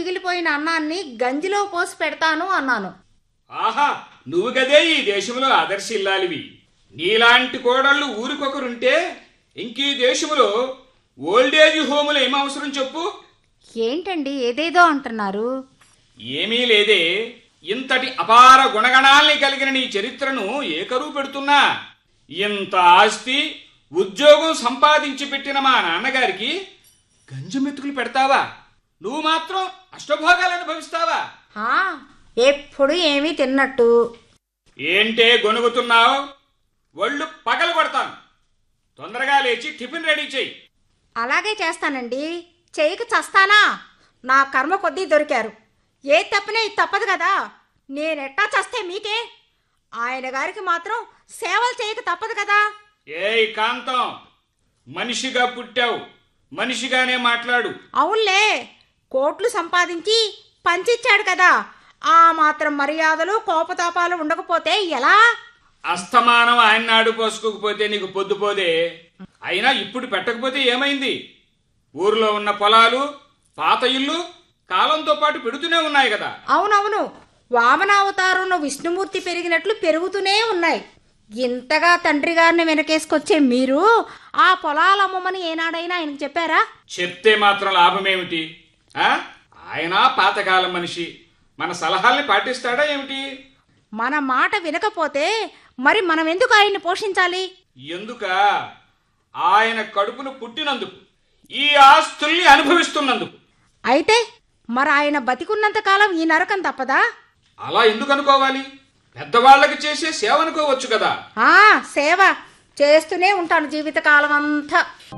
మిగిలిపోయిన అన్నాన్ని గంజిలో పోసి పెడతాను అన్నాను ఆహా నువ్వు గదే ఈ దేశంలో ఆదర్శిల్లాలివి నీలాంటి కోడళ్ళు ఊరికొకరుంటే ఇంకీ దేశంలో ఓల్డేజ్ హోములు ఏమవసరం చెప్పు ఏంటండి ఏదేదో అంటున్నారు ఏమీ లేదే ఇంతటి అపార గుణగణాల్ని కలిగిన నీ చరిత్రను ఏ కరువు పెడుతున్నా ఇంత ఆస్తి ఉద్యోగం సంపాదించి పెట్టిన మా నాన్నగారికి గంజమెతుకులు పెడతావా నువ్వు మాత్రం అష్టభోగాలు అనుభవిస్తావా ఆ, ఎప్పుడు ఏమీ తిన్నట్టు ఏంటే గొనుగుతున్నావు ఒళ్ళు పగలు కొడతాను తొందరగా లేచి టిఫిన్ రెడీ చెయ్యి అలాగే చేస్తానండి చేయక చస్తానా నా కర్మ కొద్దీ దొరికారు ఏ తప్పనే ఇది తప్పదు కదా నేనెట్టా చస్తే మీకే ఆయన గారికి మాత్రం సేవలు చేయక తప్పదు కదా ఏయ్ కాంతం మనిషిగా పుట్టావు మనిషిగానే మాట్లాడు అవునులే కోట్లు సంపాదించి పంచిచ్చాడు కదా ఆ మాత్రం మర్యాదలు కోపతాపాలు ఉండకపోతే ఎలా అస్తమానం ఆయన నాడు పోసుకోకపోతే నీకు పొద్దుపోదే అయినా ఇప్పుడు పెట్టకపోతే ఏమైంది ఊర్లో ఉన్న పొలాలు పాత ఇల్లు కాలంతో పాటు పెడుతూనే ఉన్నాయి కదా అవునవును వామనావతారంలో విష్ణుమూర్తి పెరిగినట్లు పెరుగుతూనే ఉన్నాయి ఇంతగా తండ్రి గారిని వెనకేసుకొచ్చే మీరు ఆ పొలాలు అమ్మమని ఏనాడైనా ఆయనకు చెప్పారా చెప్తే మాత్రం లాభమేమిటి ఆ? ఆయన పాతకాలం మనిషి మన సలహాల్ని పాటిస్తాడా ఏమిటి మన మాట వినకపోతే మరి మనం ఎందుకు ఆయన్ని పోషించాలి ఎందుక ఆయన కడుపును పుట్టినందుకు ఈ ఆస్తుల్ని అనుభవిస్తున్నందుకు అయితే మరి ఆయన బతికున్నంత కాలం ఈ నరకం తప్పదా అలా ఎందుకు అనుకోవాలి పెద్దవాళ్ళకి చేసే సేవ అనుకోవచ్చు కదా ఆ సేవ చేస్తూనే ఉంటాను జీవితకాలం అంతా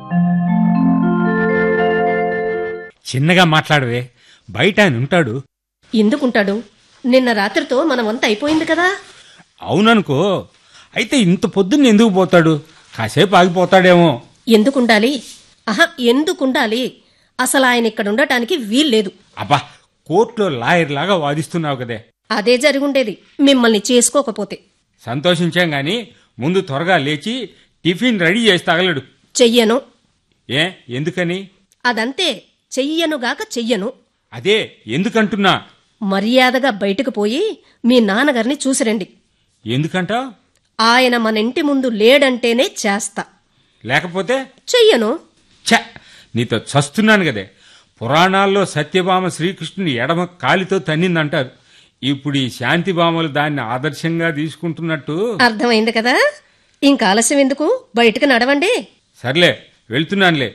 చిన్నగా మాట్లాడవే బయట ఆయన ఉంటాడు ఎందుకుంటాడు నిన్న రాత్రితో మనమంతా అయిపోయింది కదా అవుననుకో అయితే ఇంత పొద్దున్న ఎందుకు పోతాడు కాసేపు ఆగిపోతాడేమో ఎందుకుండాలి ఆహా ఎందుకుండాలి అసలు ఆయన ఇక్కడ ఉండటానికి వీల్లేదు అబ్బా కోర్టులో లాయర్ లాగా వాదిస్తున్నావు కదే అదే జరుగుండేది మిమ్మల్ని చేసుకోకపోతే సంతోషించాం గాని ముందు త్వరగా లేచి టిఫిన్ రెడీ చేసి తగలడు చెయ్యను ఏ ఎందుకని అదంతే చెయ్యనుగాక చెయ్యను అదే ఎందుకంటున్నా మర్యాదగా బయటకు పోయి మీ నాన్నగారిని చూసిరండి ఎందుకంటావు ఆయన మన ఇంటి ముందు లేడంటేనే చేస్తా లేకపోతే చెయ్యను ఛ నీతో చస్తున్నాను కదే పురాణాల్లో సత్యభామ శ్రీకృష్ణుని ఎడమ కాలితో తన్నిందంటారు ఇప్పుడు ఈ శాంతిభామలు దాన్ని ఆదర్శంగా తీసుకుంటున్నట్టు అర్థమైంది కదా ఇంకా ఆలస్యం ఎందుకు బయటకు నడవండి సర్లే వెళ్తున్నానులే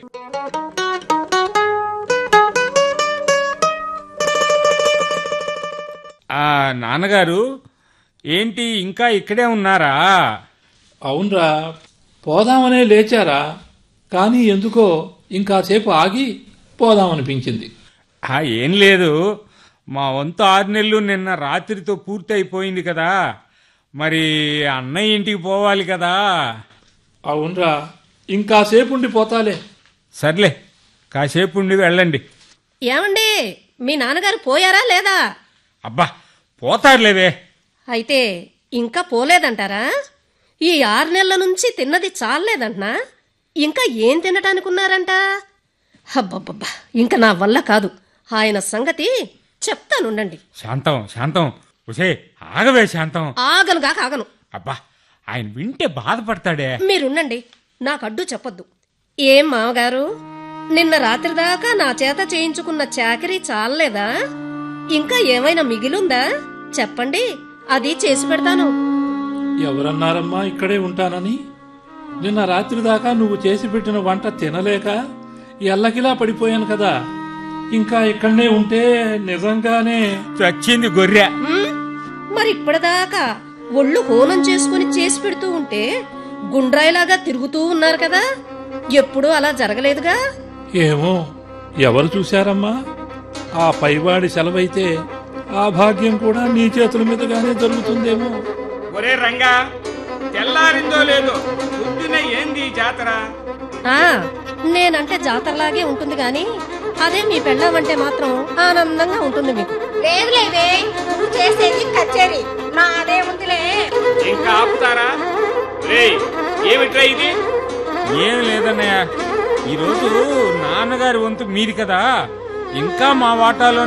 ఆ నాన్నగారు ఏంటి ఇంకా ఇక్కడే ఉన్నారా అవునరా పోదామనే లేచారా కానీ ఎందుకో ఇంకాసేపు ఆగి పోదామనిపించింది ఆ ఏం లేదు మా వంతు ఆరు నెలలు నిన్న రాత్రితో పూర్తి అయిపోయింది కదా మరి అన్నయ్య ఇంటికి పోవాలి కదా అవునరా ఇంకాసేపు ఉండి పోతాలే సర్లే కాసేపు ఉండి వెళ్ళండి ఏమండి మీ నాన్నగారు పోయారా లేదా అబ్బా పోతారులేవే అయితే ఇంకా పోలేదంటారా ఈ ఆరు నెలల నుంచి తిన్నది చాలేదంటనా ఇంకా ఏం తినటానికి ఉన్నారంట అబ్బబ్బబ్బా ఇంకా నా వల్ల కాదు ఆయన సంగతి చెప్తానుండండి శాంతం శాంతం ఉసే ఆగవే శాంతం ఆగనుగా కాగను అబ్బా ఆయన వింటే బాధపడతాడే మీరుండండి నాకు అడ్డు చెప్పొద్దు ఏం మామగారు నిన్న రాత్రి దాకా నా చేత చేయించుకున్న చాకరీ చాలలేదా ఇంకా ఏమైనా మిగిలుందా చెప్పండి అది చేసి పెడతాను ఎవరన్నారమ్మా ఇక్కడే ఉంటానని నిన్న రాత్రి దాకా నువ్వు చేసి పెట్టిన వంట తినలేక ఎల్లకిలా పడిపోయాను కదా ఇంకా ఇక్కడనే ఉంటే నిజంగానే చచ్చింది గొర్రె మ్మ్? మరి ఇప్పటిదాకా ఒళ్ళు హోనం చేసుకుని చేసి పెడుతూ ఉంటే గుండ్రాయిలాగా తిరుగుతూ ఉన్నారు కదా ఎప్పుడూ అలా జరగలేదుగా ఏమో ఎవరు చూశారమ్మా ఆ పైవాడి సెలవైతే ఆ భాగ్యం కూడా నీ చేతుల మీదుగానే జరుగుతుందేమో ఒరే రంగా తెల్లారిందో లేదో పొద్దున ఏంది ఈ జాతర ఆ నేనంటే జాతరలాగే ఉంటుంది గాని అదే మీ పెళ్ళామంటే మాత్రం ఆనందంగా ఉంటుంది మీకు లేదు లేవే నువ్వు చేసేది కచేరీ నాదే ఉందిలే ఇంకా ఆపుతారా రేయ్ ఏమిట్రా ఇది ఏం లేదన్నయ్య ఈరోజు నాన్నగారి వంతు మీది కదా ఇంకా మా వాటాలో